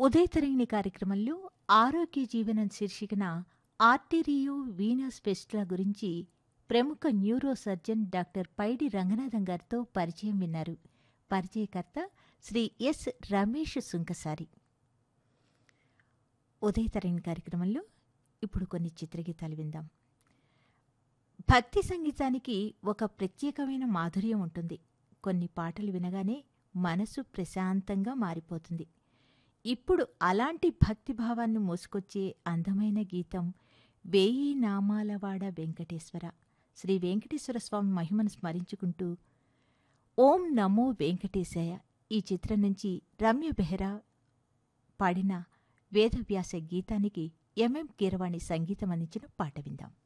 ఉదయతరంగిణి కార్యక్రమంలో ఆరోగ్య జీవనం శీర్షికన ఆర్టిరియో వీనస్ పెస్ట్ల గురించి ప్రముఖ neuro surgeon doctor Paidi Ranganatham గారితో పరిచయం విన్నారు పరిచయకర్త శ్రీ ఎస్ రమేష్ సుంకసారి ఉదయతరంగిణి కార్యక్రమంలో ఇప్పుడు కొన్ని చిత్రగీతాలు విందాం భక్తి సంగీతానికి ఒక ప్రత్యేకమైన మాధుర్యం ఉంటుంది కొన్ని పాటలు వినగానే మనసు ప్రశాంతంగా మారిపోతుంది ఇప్పుడు అలాంటి భక్తిభావాన్ని మోసుకొచ్చే అందమైన గీతం వేయి నామాలవాడ వెంకటేశ్వర శ్రీ వెంకటేశ్వర స్వామి మహిమను స్మరించుకుంటూ ఓం నమో వెంకటేశాయ ఈ చిత్రం నుంచి రమ్య బెహ్రా పాడిన వేదవ్యాస గీతానికి ఎంఎం కీరవాణి సంగీతం అందించిన పాట విందాం